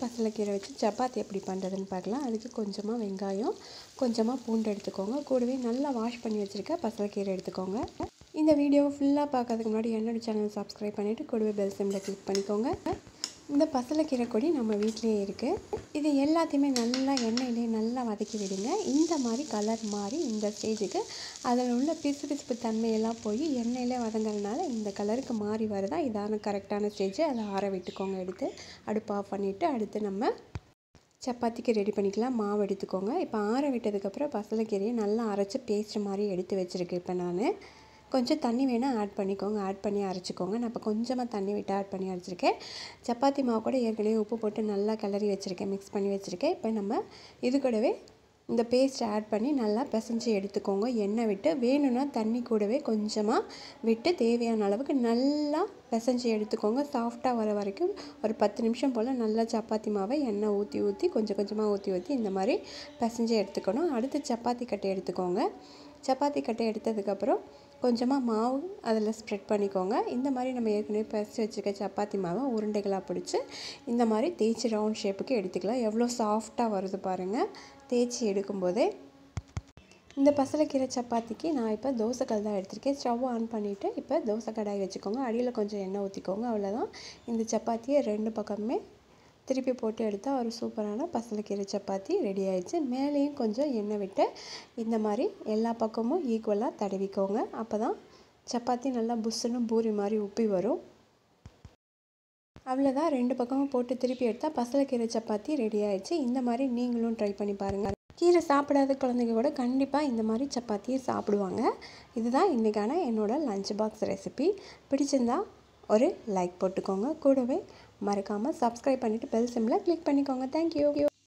பசலைக்கீரை வச்சு சப்பாத்தி எப்படி பண்ணுறதுன்னு பார்க்கலாம் அதுக்கு கொஞ்சமாக வெங்காயம் கொஞ்சமாக பூண்டு எடுத்துக்கோங்க கூடவே நல்லா வாஷ் பண்ணி வச்சுருக்க பசலைக்கீரை எடுத்துக்கோங்க இந்த வீடியோவை ஃபுல்லாக பார்க்கறதுக்கு முன்னாடி என்னோட சேனல் சப்ஸ்கிரைப் பண்ணிவிட்டு கூடவே பெல் சிம்மில் கிளிக் பண்ணிக்கோங்க இந்த பசலைக்கீரை கொடி நம்ம வீட்டிலேயே இருக்குது இது எல்லாத்தையுமே நல்லா எண்ணெயிலே நல்லா வதக்கி விடுங்க இந்த மாதிரி கலர் மாறி இந்த ஸ்டேஜுக்கு அதில் உள்ள பிசு பிசுப்பு தன்மையெல்லாம் போய் எண்ணெயிலே வதங்குறதுனால இந்த கலருக்கு மாறி வருதா இதான கரெக்டான ஸ்டேஜ் அதை ஆற விட்டுக்கோங்க எடுத்து அடுப்பு ஆஃப் பண்ணிவிட்டு அடுத்து நம்ம சப்பாத்திக்கு ரெடி பண்ணிக்கலாம் மாவு எடுத்துக்கோங்க இப்போ ஆற விட்டதுக்கப்புறம் பசலைக்கீரையை நல்லா அரைச்சி பேஸ்ட் மாதிரி எடுத்து வச்சுருக்கேன் இப்போ நான் கொஞ்சம் தண்ணி வேணால் ஆட் பண்ணிக்கோங்க ஆட் பண்ணி அரைச்சிக்கோங்க நான் இப்போ கொஞ்சமாக தண்ணி விட்டு ஆட் பண்ணி அரைச்சிருக்கேன் சப்பாத்தி மாவு கூட ஏற்கனவே உப்பு போட்டு நல்லா கிளறி வச்சுருக்கேன் மிக்ஸ் பண்ணி வச்சுருக்கேன் இப்போ நம்ம இது கூடவே இந்த பேஸ்ட் ஆட் பண்ணி நல்லா பிசைஞ்சு எடுத்துக்கோங்க எண்ணெய் விட்டு வேணும்னா தண்ணி கூடவே கொஞ்சமாக விட்டு தேவையான அளவுக்கு நல்லா பிசைஞ்சு எடுத்துக்கோங்க சாஃப்டாக வர வரைக்கும் ஒரு பத்து நிமிஷம் போல் நல்லா சப்பாத்தி மாவை எண்ணெய் ஊற்றி ஊற்றி கொஞ்சம் கொஞ்சமாக ஊற்றி ஊற்றி இந்த மாதிரி பிசைஞ்சு எடுத்துக்கணும் அடுத்து சப்பாத்தி கட்டை எடுத்துக்கோங்க சப்பாத்தி கட்டை எடுத்ததுக்கப்புறம் கொஞ்சமாக மாவு அதில் ஸ்ப்ரெட் பண்ணிக்கோங்க இந்த மாதிரி நம்ம ஏற்கனவே பிசைச்சு வச்சுருக்க சப்பாத்தி மாவை உருண்டைகளாக பிடிச்சி இந்த மாதிரி தேய்ச்சி ரவுண்ட் ஷேப்புக்கு எடுத்துக்கலாம் எவ்வளோ சாஃப்டாக வருது பாருங்கள் தேய்ச்சி எடுக்கும்போதே இந்த பசலைக்கீரை சப்பாத்திக்கு நான் இப்போ தோசைக்கல் தான் எடுத்திருக்கேன் ஸ்டவ் ஆன் பண்ணிவிட்டு இப்போ தோசை கடாய் வச்சுக்கோங்க அடியில் கொஞ்சம் எண்ணெய் ஊற்றிக்கோங்க அவ்வளோதான் இந்த சப்பாத்தியை ரெண்டு பக்கமே திருப்பி போட்டு எடுத்தால் ஒரு சூப்பரான பசலைக்கீரை சப்பாத்தி ரெடி ஆயிடுச்சு மேலேயும் கொஞ்சம் எண்ணெய் விட்டு இந்த மாதிரி எல்லா பக்கமும் ஈக்குவலாக தடவிக்கோங்க அப்போ தான் சப்பாத்தி நல்லா புஷ்ஷுன்னு பூரி மாதிரி உப்பி வரும் அவ்வளோதான் ரெண்டு பக்கமும் போட்டு திருப்பி எடுத்தால் பசலைக்கீரை சப்பாத்தி ரெடி ஆயிடுச்சு இந்த மாதிரி நீங்களும் ட்ரை பண்ணி பாருங்கள் கீரை சாப்பிடாத குழந்தைங்க கூட கண்டிப்பாக இந்த மாதிரி சப்பாத்தியை சாப்பிடுவாங்க இதுதான் இன்றைக்கான என்னோடய லஞ்ச் பாக்ஸ் ரெசிபி பிடிச்சிருந்தா ஒரு லைக் போட்டுக்கோங்க கூடவே மறக்காமல் சப்ஸ்கிரைப் பண்ணிவிட்டு பெல் சிம்மில் கிளிக் பண்ணிக்கோங்க தேங்க்யூ